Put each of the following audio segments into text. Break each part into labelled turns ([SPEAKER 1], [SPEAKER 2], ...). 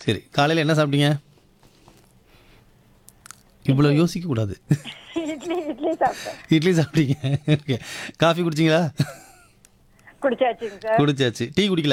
[SPEAKER 1] சரி காலையில் என்ன சாப்பிட்டீங்க இவ்வளோ யோசிக்கக்கூடாது
[SPEAKER 2] இட்லி இட்லி சாப்பிட்டேன்
[SPEAKER 1] இட்லி சாப்பிட்டீங்க ஓகே காஃபி குடிச்சிங்களா
[SPEAKER 2] குடிச்சாச்சுங்க சார்
[SPEAKER 1] குடிச்சாச்சு டீ குடிக்கல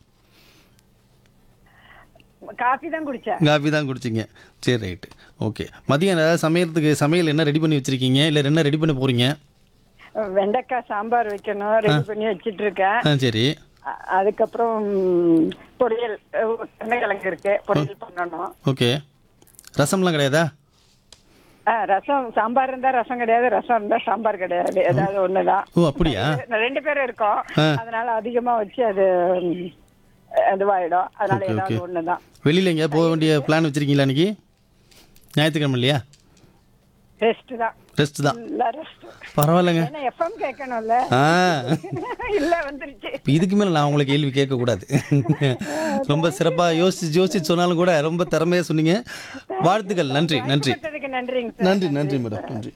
[SPEAKER 2] காஃபி தான் குடிச்சேன்
[SPEAKER 1] காஃபி தான் குடிச்சிங்க சரி ரைட்டு ஓகே மதியம் ஏதாவது சமையறதுக்கு சமையல் என்ன ரெடி பண்ணி வச்சுருக்கீங்க இல்லை என்ன ரெடி பண்ண போகிறீங்க
[SPEAKER 2] வெண்டைக்காய் சாம்பார் வைக்கணும் ரெடி பண்ணி வச்சிட்டு இருக்கேன்
[SPEAKER 1] ஆ சரி
[SPEAKER 2] அ- அதுக்கப்புறம் பொரியல் அஹ், உருளைக்கிழங்கு இருக்கு பொரியல் பண்ணணும்
[SPEAKER 1] ஓகே ரசம்லாம் கிடையாதா
[SPEAKER 2] ஆ, ரசம் சாம்பார் இருந்தா ரசம் கிடையாது ரசம் இருந்தா சாம்பார் கிடையாது ஏதாவது ஒண்ணுதான்
[SPEAKER 1] ஓ அப்படியா
[SPEAKER 2] ரெண்டு பேரும் இருக்கோம்
[SPEAKER 1] ஆ.
[SPEAKER 2] அதனால அதிகமா வச்சு அது ம், இதுவாயிடும் அதனால
[SPEAKER 1] ஓகே,
[SPEAKER 2] ஏதாவது
[SPEAKER 1] ஓகே.
[SPEAKER 2] ஒண்ணுதான்
[SPEAKER 1] வெளியில் எங்கேயா போக வேண்டிய பிளான் வச்சுருக்கீங்களா இன்னைக்கு ஞாயிற்றுக்கிழமை இல்லையா
[SPEAKER 2] ரெஸ்ட் தான்
[SPEAKER 1] ரெஸ்ட் தான்
[SPEAKER 2] இல்ல ரெஸ்ட்
[SPEAKER 1] பரவாயில்லைங்க
[SPEAKER 2] ஏன்னா எஃப்எம் கேட்கணும்ல
[SPEAKER 1] ஆ
[SPEAKER 2] இல்ல வந்துருச்சு
[SPEAKER 1] இப்ப இதுக்கு மேலே நான் உங்களை கேள்வி கேட்கக்கூடாது ரொம்ப சிறப்பாக யோசிச்சு யோசிச்சு சொன்னாலும் கூட ரொம்ப திறமையாக சொன்னீங்க வாழ்த்துக்கள் நன்றி நன்றி
[SPEAKER 2] கேட்டதுக்கு நன்றிங்க சார்
[SPEAKER 1] நன்றி நன்றி மேடம் நன்றி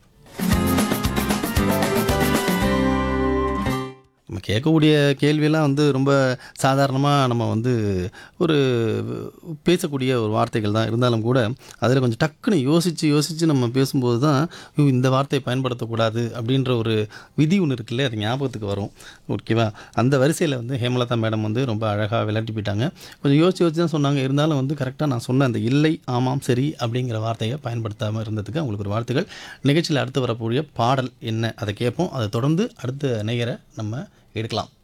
[SPEAKER 1] நம்ம கேட்கக்கூடிய கேள்வியெல்லாம் வந்து ரொம்ப சாதாரணமாக நம்ம வந்து ஒரு பேசக்கூடிய ஒரு வார்த்தைகள் தான் இருந்தாலும் கூட அதில் கொஞ்சம் டக்குன்னு யோசித்து யோசித்து நம்ம பேசும்போது தான் ஐயோ, இந்த வார்த்தையை பயன்படுத்தக்கூடாது அப்படின்ற ஒரு விதி ஒன்று இருக்குல்ல அது ஞாபகத்துக்கு வரும் ஓகேவா அந்த வரிசையில் வந்து ஹேமலதா மேடம் வந்து ரொம்ப அழகாக விளையாட்டி போயிட்டாங்க கொஞ்சம் யோசிச்சு யோசிச்சு தான் சொன்னாங்க இருந்தாலும் வந்து கரெக்டாக நான் சொன்ன அந்த இல்லை ஆமாம் சரி அப்படிங்கிற வார்த்தையை பயன்படுத்தாமல் இருந்ததுக்கு அவங்களுக்கு ஒரு வாழ்த்துக்கள் நிகழ்ச்சியில் அடுத்து வரக்கூடிய பாடல் என்ன அதை கேட்போம் அதை தொடர்ந்து அடுத்த நேயரை நம்ம எடுக்கலாம்